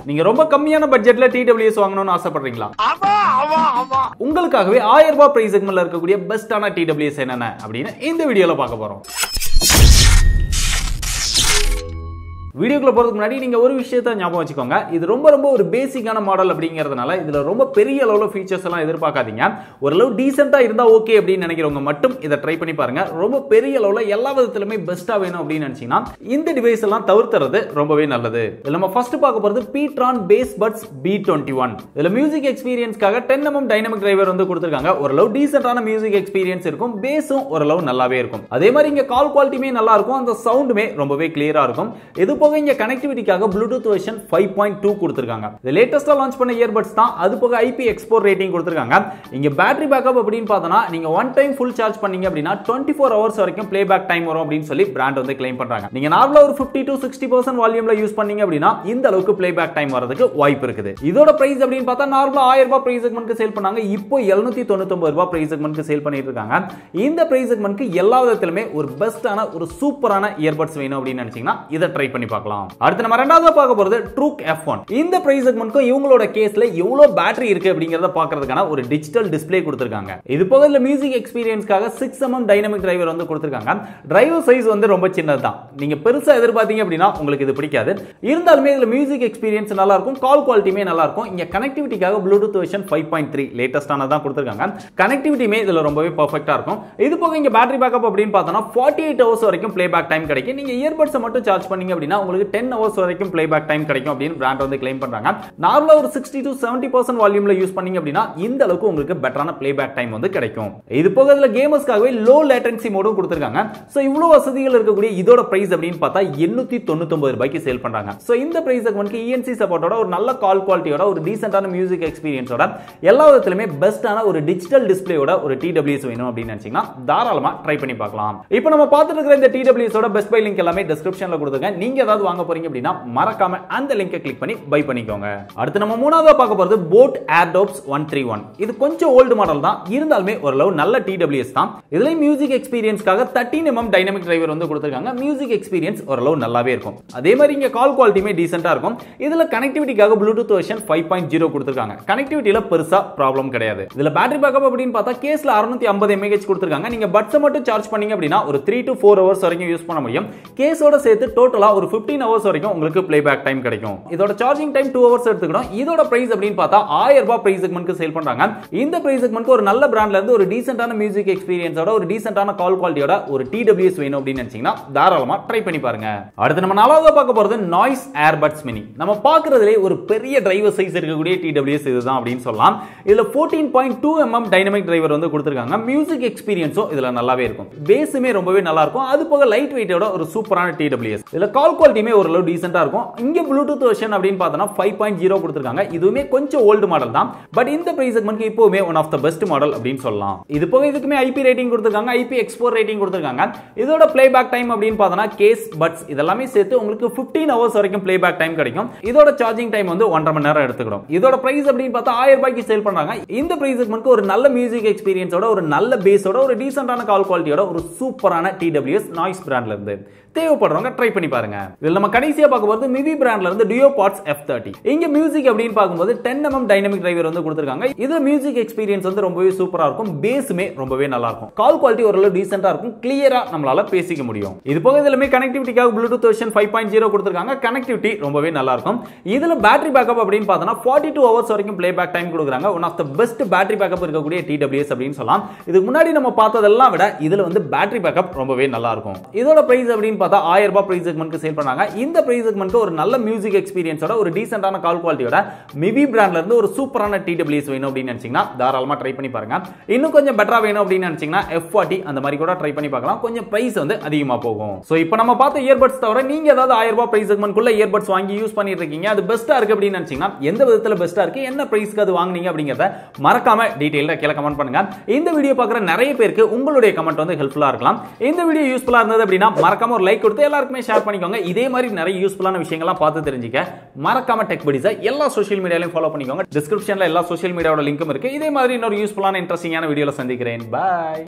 நீங்க ரொம்ப கம்மியான பட்ஜெட்ல டிடபிள்யூஎஸ் வாங்கணும்னு ஆசைப்படுறீங்களா உங்களுக்காகவே ஆயிரம் ரூபாய் பிரைஸ் செக்மெண்ட்ல இருக்கக்கூடிய பெஸ்டான டிடபிள்யூஎஸ் என்னென்ன அப்படின்னு இந்த வீடியோல பார்க்க போறோம் வீடியோக்குள்ள போறதுக்கு முன்னாடி நீங்க ஒரு விஷயத்த ஞாபகம் வச்சுக்கோங்க இது ரொம்ப ரொம்ப ஒரு பேசிக்கான மாடல் அப்படிங்கிறதுனால இதுல ரொம்ப பெரிய அளவுல ஃபீச்சர்ஸ் எல்லாம் எதிர்பார்க்காதீங்க ஓரளவு டீசெண்டா இருந்தா ஓகே அப்படின்னு நினைக்கிறவங்க மட்டும் இதை ட்ரை பண்ணி பாருங்க ரொம்ப பெரிய அளவுல எல்லா விதத்திலுமே பெஸ்டா வேணும் அப்படின்னு நினைச்சீங்கன்னா இந்த டிவைஸ் எல்லாம் தவிர்த்துறது ரொம்பவே நல்லது இதுல நம்ம ஃபர்ஸ்ட் பார்க்க போறது pTron bass buds B twenty one இதுல மியூசிக் எக்ஸ்பீரியன்ஸ்க்காக டென் எம்எம் டைனமிக் டிரைவர் வந்து கொடுத்துருக்காங்க ஓரளவு டீசென்டான மியூசிக் எக்ஸ்பீரியன்ஸ் இருக்கும் பேஸும் ஓரளவு நல்லாவே இருக்கும் அதே மாதிரி இங்க கால் குவாலிட்டியுமே நல்லா இருக்கும் அந்த சவுண்டுமே ரொம்பவே கிளியரா இருக்கும் இது போக இங்க கனெக்டிவிட்டிக்காக Bluetooth version five point two கொடுத்துருக்காங்க இது லேட்டஸ்டா லான்ச் பண்ண இயர்பட்ஸ் தான் அது போக ஐபி எக்ஸ்போர்ட் ரேட்டிங் கொடுத்துருக்காங்க இங்க பேட்டரி பேக்கப் அப்படின்னு பார்த்தோன்னா நீங்க ஒன் டைம் ஃபுல் சார்ஜ் பண்ணீங்க அப்படின்னா டுவெண்ட்டி ஃபோர் ஹவர்ஸ் வரைக்கும் ப்ளே பேக் டைம் வரும் அப்படின்னு சொல்லி பிராண்ட் வந்து கிளைம் பண்றாங்க நீங்க நார்மலா ஒரு ஃபிஃப்டி டு சிக்ஸ்டி பர்சன்ட் வால்யூம்ல யூஸ் பண்ணீங்க அப்படின்னா இந்த அளவுக்கு ப்ளே பேக் டைம் வரதுக்கு வாய்ப்பு இருக்குது இதோட பிரைஸ் அப்படின்னு பார்த்தா நார்மலா ஆயிரம் ரூபாய் பிரைஸ் செக்மெண்ட்க்கு சேல் பண்ணாங்க இப்போ எழுநூத்தி தொண்ணூத்தொன்பது ரூபாய் பிரைஸ் செக்மெண்ட்க்கு சேல் பண்ணிட்டு இருக்காங்க இந்த பிரைஸ் செக்மெண்ட்க்கு எல்லா விதத்திலுமே ஒரு பெஸ்டான ஒரு சூப்பரான இயர்பட்ஸ் வேணும் அப்படின்னு நினைச்சீங்கன்னா இதை ட்ரை பண்ணி பார்க்கலாம் அடுத்து நம்ம ரெண்டாவது பார்க்க போறது ட்ரூக் எஃப் ஒன் இந்த பிரைஸ் செக்மெண்ட்க்கும் இவங்களோட கேஸ்ல எவ்வளவு பேட்டரி இருக்கு அப்படிங்கறத பாக்குறதுக்கான ஒரு டிஜிட்டல் டிஸ்ப்ளே கொடுத்திருக்காங்க இது போக இதுல மியூசிக் எக்ஸ்பீரியன்ஸ்க்காக சிக்ஸ் எம்எம் டைனமிக் டிரைவர் வந்து கொடுத்திருக்காங்க டிரைவர் சைஸ் வந்து ரொம்ப சின்னது தான் நீங்க பெருசா எதிர்பார்த்தீங்க அப்படின்னா உங்களுக்கு இது பிடிக்காது இருந்தாலுமே இதுல மியூசிக் எக்ஸ்பீரியன்ஸ் நல்லா இருக்கும் கால் குவாலிட்டியுமே நல்லா இருக்கும் இங்க கனெக்டிவிட்டிக்காக Bluetooth version five point three லேட்டஸ்டான தான் கொடுத்திருக்காங்க கனெக்டிவிட்டியுமே இதுல ரொம்பவே பர்ஃபெக்டா இருக்கும் இது போக இங்க பேட்டரி பேக்கப் அப்படின்னு பார்த்தோம்னா ஃபார்ட்டி எயிட் ஹவர்ஸ் வரைக்கும் ப்ளே பேக் டைம் கிடைக்கும் நீங்க இயர்பட்ஸை மட்டும் சார்ஜ் பண்ணீங்க அப்படின்னா உங்களுக்கு டென் ஹவர்ஸ் வரைக்கும் ப்ளே பேக் டைம் கிடைக்கும் அப்படின்னு பிராண்ட் வந்து கிளைம் பண்றாங்க நார்மலா ஒரு சிக்ஸ்டி டு செவன்டி பர்சன்ட் வால்யூம்ல யூஸ் பண்ணீங்க அப்படின்னா இந்த அளவுக்கு உங்களுக்கு பெட்டரான ப்ளே பேக் டைம் வந்து கிடைக்கும் இது போக இதுல கேமர்ஸ்க்காகவே லோ லேட்டன்சி மோடும் கொடுத்திருக்காங்க சோ இவ்வளவு வசதிகள் இருக்கக்கூடிய இதோட பிரைஸ் அப்படின்னு பார்த்தா எண்ணூத்தி தொண்ணூத்தொன்பது ரூபாய்க்கு சேல் பண்றாங்க சோ இந்த பிரைஸ் செக்மெண்ட்க்கு இஎன்சி சப்போர்ட்டோட ஒரு நல்ல கால் குவாலிட்டியோட ஒரு டீசென்டான மியூசிக் எக்ஸ்பீரியன்ஸோட எல்லா விதத்திலுமே பெஸ்டான ஒரு டிஜிட்டல் டிஸ்பிளேயோட ஒரு டிடபிள்யூஎஸ் வேணும் அப்படின்னு நினைச்சீங்கன்னா தாராளமா ட்ரை பண்ணி பார்க்கலாம் இப்போ நம்ம பார்த்துட்டு இருக்கிற இந்த டிடபிள்யூஎஸோட பெஸ்ட் பை லிங்க் எல்லாமே டிஸ்கிரிப்ஷன்ல கொடுத்துருக்கேன் நீங்க ஏதாவது வாங்க போறீங்க அப்படின்னா மறக்காம அந்த லிங்கை கிளிக் பண்ணி பை பண்ணிக்கோங்க அடுத்து நம்ம மூணாவதா பார்க்க போறது boAt Airdopes one three one இது கொஞ்சம் ஓல்டு மாடல் தான் இருந்தாலுமே ஓரளவு நல்ல டிடபிள்யூஎஸ் தான் இதுல மியூசிக் எக்ஸ்பீரியன்ஸ்க்காக தேர்ட்டின் எம்எம் டைனமிக் டிரைவர் வந்து கொடுத்துருக்காங்க மியூசிக் எக்ஸ்பீரியன்ஸ் ஓரளவு நல்லாவே இருக்கும் அதே மாதிரி இங்க கால் குவாலிட்டியுமே டீசென்டா இருக்கும் இதுல கனெக்டிவிட்டிக்காக Bluetooth version five point zero கொடுத்துருக்காங்க கனெக்டிவிட்டியில பெருசா ப்ராப்ளம் கிடையாது இதுல பேட்டரி பேக்கப் அப்படின்னு பார்த்தா கேஸ்ல அறுநூத்தி ஐம்பது எம்ஏஹெச் கொடுத்துருக்காங்க நீங்க பட்ஸை மட்டும் சார்ஜ் பண்ணீங்க அப்படின்னா ஒரு த்ரீ டு ஃபோர் ஹவர்ஸ் வரைக்கும் யூஸ் பண்ண முடியும் கேஸோட சேர்த்து டோட்டலா ஒரு ஃபிஃப்டீன் ஹவர்ஸ் வரைக்கும் உங்களுக்கு ப்ளே பேக் டைம் கிடைக்கும் இதோட சார்ஜிங் டைம் டூ ஹவர்ஸ் எடுத்துக்கணும் இதோட பிரைஸ் அப்படின்னு பார்த்தா ஆயிரம் ரூபாய் பிரைஸ் செக்மெண்ட்க்கு சேல் பண்றாங்க இந்த பிரைஸ் செக்மெண்ட்க்கு ஒரு நல்ல பிராண்ட்ல இருந்து ஒரு டீசென்டான மியூசிக் எக்ஸ்பீரியன்ஸோட ஒரு டீசென்டான கால் குவாலிட்டியோட ஒரு டிடபிள்யூஎஸ் வேணும் அப்படின்னு நினைச்சீங்கன்னா தாராளமா ட்ரை பண்ணி பாருங்க அடுத்து நம்ம நாலாவது பார்க்க போறது நாய்ஸ் ஏர்பட்ஸ் மினி நம்ம பார்க்கறதுலே ஒரு பெரிய டிரைவர் சைஸ் இருக்கக்கூடிய டிடபிள்யூஎஸ் இதுதான் அப்படின்னு சொல்லலாம் இதுல fourteen point two mm dynamic driver வந்து கொடுத்துருக்காங்க மியூசிக் எக்ஸ்பீரியன்ஸும் இதுல நல்லாவே இருக்கும் பேஸுமே ரொம்பவே நல்லா இருக்கும் அது போக லைட் வெயிட்டோட ஒரு சூப்பரான டிடபிள்யூஎஸ் இதுல கால் குவாலிட்டியுமே ஓரளவு டீசென்டா இருக்கும் இங்க ப்ளூடூத் வெர்ஷன் அப்படின்னு பார்த்தோம்னா ஃபைவ் பாயிண்ட் ஜீரோ கொடுத்துருக்காங்க இதுவுமே கொஞ்சம் ஓல்டு மாடல் தான் பட் இந்த பிரைஸ் செக்மெண்ட்க்கு இப்போவுமே one of the best model அப்படின்னு சொல்லலாம் இது போக இதுக்குமே ஐபி ரேட்டிங் கொடுத்துருக்காங்க ஐபி எக்ஸ்போர் ரேட்டிங் கொடுத்துருக்காங்க இதோட ப்ளே பேக் டைம் அப்படின்னு பார்த்தோம்னா கேஸ் பட்ஸ் இதெல்லாமே சேர்த்து உங்களுக்கு ஃபிஃப்டீன் ஹவர்ஸ் வரைக்கும் ப்ளே பேக் டைம் கிடைக்கும் இதோட சார்ஜிங் டைம் வந்து ஒன்றரை மணி நேரம் எடுத்துக்கிறோம் இதோட பிரைஸ் அப்படின்னு பார்த்தா ஆயிரம் ரூபாய்க்கு சேல் பண்றாங்க இந்த பிரைஸ் செக்மெண்ட்க்கு ஒரு நல்ல மியூசிக் எக்ஸ்பீரியன்ஸோட ஒரு நல்ல பேஸோட ஒரு டீசென்டான கால் குவாலிட்டியோட ஒரு சூப்பரான டிடபிள்யூஎஸ் நாய்ஸ் பிராண்ட்ல இருந்து தேவைப்படுறவங்க ட்ரை பண்ணி பாருங்க இதுல நம்ம கடைசியா பார்க்க போறது மிவி பிராண்ட்ல இருந்து டியோ பார்ட்ஸ் எஃப் தேர்ட்டி இங்க மியூசிக் அப்படின்னு பார்க்கும்போது டென் எம்எம் டைனமிக் டிரைவர் வந்து கொடுத்துருக்காங்க இது மியூசிக் எக்ஸ்பீரியன்ஸ் வந்து ரொம்பவே சூப்பரா இருக்கும் பேஸுமே ரொம்பவே நல்லா இருக்கும் கால் குவாலிட்டி ஓரளவு டீசென்டா இருக்கும் கிளியரா நம்மளால பேசிக்க முடியும் இது போக இதுலமே கனெக்டிவிட்டிக்காக Bluetooth version five point zero கொடுத்துருக்காங்க கனெக்டிவிட்டி ரொம்பவே நல்லா இருக்கும் இதுல பேட்டரி பேக்கப் அப்படின்னு பார்த்தோம்னா ஃபார்ட்டி டூ ஹவர்ஸ் வரைக்கும் ப்ளே பேக் டைம் கொடுக்குறாங்க one of the best battery backup இருக்கக்கூடிய டிடபிள்யூஎஸ் அப்படின்னு சொல்லலாம் இதுக்கு முன்னாடி நம்ம பார்த்ததெல்லாம் விட இதுல வந்து பேட்டரி பேக்கப் ரொம்பவே நல்லா இருக்கும் இதோட பிரைஸ் அப்படின்னு பார்த்தா ஆயிரம் ரூபாய் பிரைஸ் செக்மெண்ட்க்கு சேல் பண்ணாங்க இந்த பிரைஸ் செக்மெண்ட்க்கு ஒரு நல்ல மியூசிக் எக்ஸ்பீரியன்ஸோட ஒரு டீசென்டான கால் குவாலிட்டியோட மிவி பிராண்ட்ல இருந்து ஒரு சூப்பரான டிடபிள்யூஎஸ் வேணும் அப்படின்னு நினைச்சீங்கன்னா தாராளமா ட்ரை பண்ணி பாருங்க இன்னும் கொஞ்சம் பெட்டரா வேணும் அப்படின்னு நினைச்சீங்கன்னா எஃப் ஃபார்ட்டி அந்த மாதிரி கூட ட்ரை பண்ணி பார்க்கலாம் கொஞ்சம் பிரைஸ் வந்து அதிகமா போகும் ஸோ இப்போ நம்ம பார்த்த இயர்பட்ஸ் தவிர நீங்க ஏதாவது ஆயிரம் ரூபாய் பிரைஸ் செக்மெண்ட்குள்ள இயர்பட்ஸ் வாங்கி யூஸ் பண்ணிட்டு இருக்கீங்க அது பெஸ்ட்டா இருக்கு அப்படின்னு நினைச்சீங்கன்னா எந்த விதத்துல பெஸ்ட்டா இருக்கு என்ன பிரைஸ்க்கு அது வாங்குனீங்க அப்படிங்கறத மறக்காம டீடைல்ல கீழே கமெண்ட் பண்ணுங்க இந்த வீடியோ பார்க்குற நிறைய பேருக்கு உங்களுடைய கமெண்ட் வந்து ஹெல்ப்ஃபுல்லா இருக்கலாம் இந்த வீடியோ யூஸ்ஃபுல்லா இருந்தது அப்படின்னா மறக்காம ஒரு லைக் கொடுத்து எல்லாருக்குமே ஷேர் பண்ணிக்கோங்க இதே மாதிரி நிறைய யூஸ்ஃபுல்லான விஷயங்கள்லாம் பார்த்து தெரிஞ்சுக்க மறக்காம டெக் படிஸை எல்லா சோஷியல் மீடியாலையும் ஃபாலோ பண்ணிக்கோங்க டிஸ்கிரிப்ஷன்ல எல்லா சோஷியல் மீடியாவோட லிங்க்கும் இருக்கு இதே மாதிரி இன்னொரு யூஸ்ஃபுல்லான இன்ட்ரெஸ்டிங்கான வீடியோல சந்திக்கிறேன் பாய்